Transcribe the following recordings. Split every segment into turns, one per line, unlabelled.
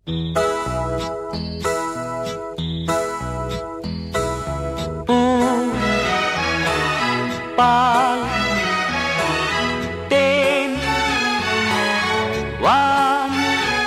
பூ பால் தேன் வான்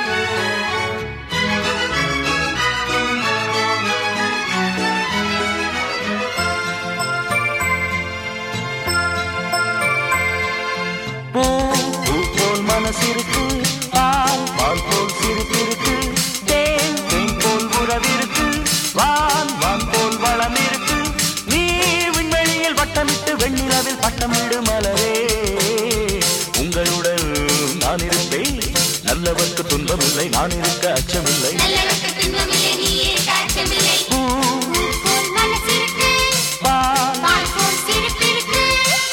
பூ பூ போல் மனசிருக்கு பால் பால் போல் சிரிப்பிருக்கு தேன் தேன் போல் உறவிருக்கு வான் வான் போல் வளம் இருக்கு நீ விண்வெளியில் வட்டமிட்டு வெண்ணிலவில் பட்டமிடு மலரே உங்களுடன் நான் இருப்பேன் நல்லவர்க்கு துன்பமில்லை நான் இருக்க அச்சமில்லை
நல்லவர்க்கு துன்பமில்லை நீ இருக்க அச்சமில்லை
பூ
பூ போல் மனசிருக்கு
பால்
பால் போல் சிரிப்பிருக்கு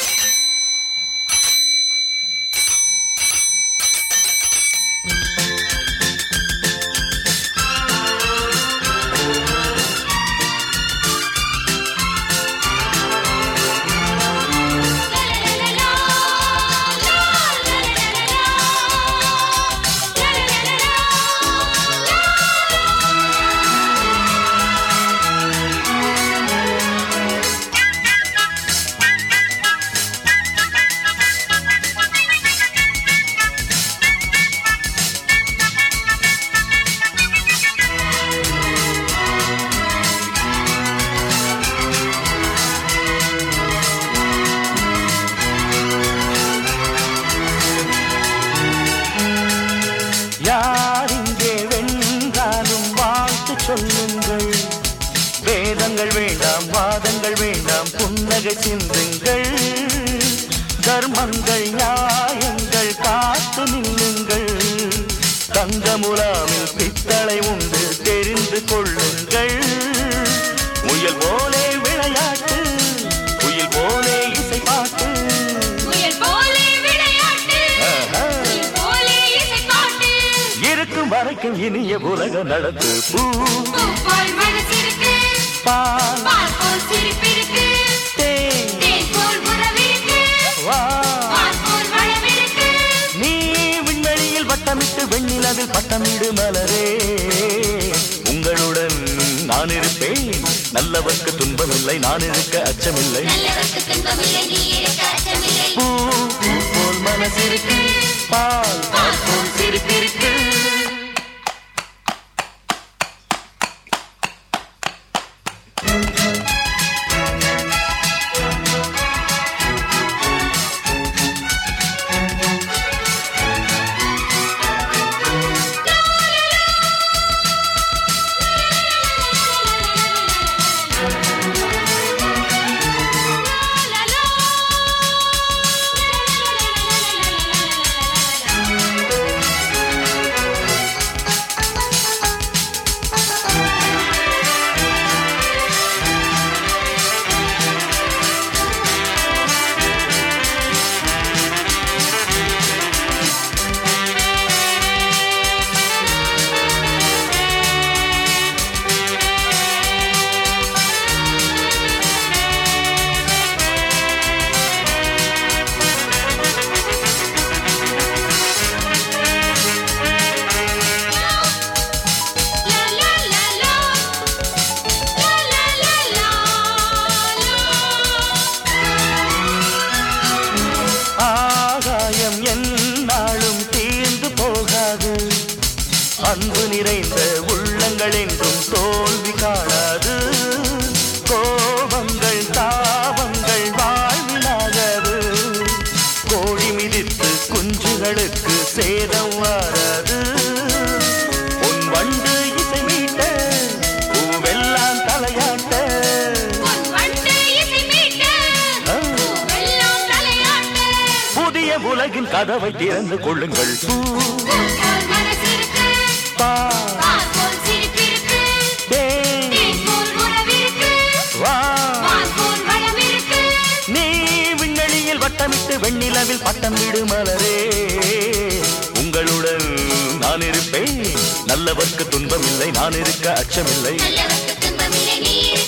யார் இங்கே வென்றாலும் வாழ்த்து சொல்லுங்கள் வேதங்கள் வேண்டாம் வாதங்கள் வேண்டாம் புன்னகை சிந்துங்கள் தர்மங்கள் நியாயங்கள் காத்து நில்லுங்கள் தங்கமுலாமில் பித்தளை உண்டு தெரிந்து கொள்ளுங்கள் முயல் போலே விளையாட்டு குயில் போலே இசை பாட்டு
முயல் போலே விளையாட்டு
ஆஹா.
முயல் போலே இசைப்பாட்டு
இருக்கும் வரைக்கும் இனிய உலக நடத்து பூ
பூ போல் மனசிருக்கு
பால்
பால் போல் சிரிப்பிருக்கு
தேன்
தேன் போல் உறவிருக்கு
வா
பால் போல் வளமிருக்கு
நீ விண்வெளியில் வட்டமிட்டு வெண்ணிலவில் பட்டமிடு மலரே உங்களுடன் நான் இருப்பேன் நல்லவர்க்கு துன்பமில்லை நான் இருக்க அச்சமில்லை
நல்லவர்க்கு துன்பமில்லை நீ இருக்க அச்சமில்லை
பூ பூ போல் மனசிருக்கு பால் பால் போல் சிரிப்பிருக்கு ஆகாயம் என்னாலும் தீர்ந்து போகாது அன்பு நிறைந்த உள்ளங்கள் என்றும் தோல்வி காணாது கோபங்கள் தாபங்கள் வாழ்விலாகாது கோழி மிதித்து குஞ்சுகளுக்கு சேதம் வாராது உன் வண்டு இசை மீட்ட பூவெல்லாம் தலையாட்ட ஆ. புதிய உலகின் கதவை திறந்து கொள்ளுங்கள் பூ பா தேன் வா நீ விண்வெளியில் வட்டமிட்டு வெண்ணிலவில் பட்டம் விடு மலரே உங்களுடன் நான் இருப்பேன் நல்லவர்க்கு துன்பமில்லை நான் இருக்க அச்சமில்லை
நல்லவர்க்கு துன்பமில்லை நீ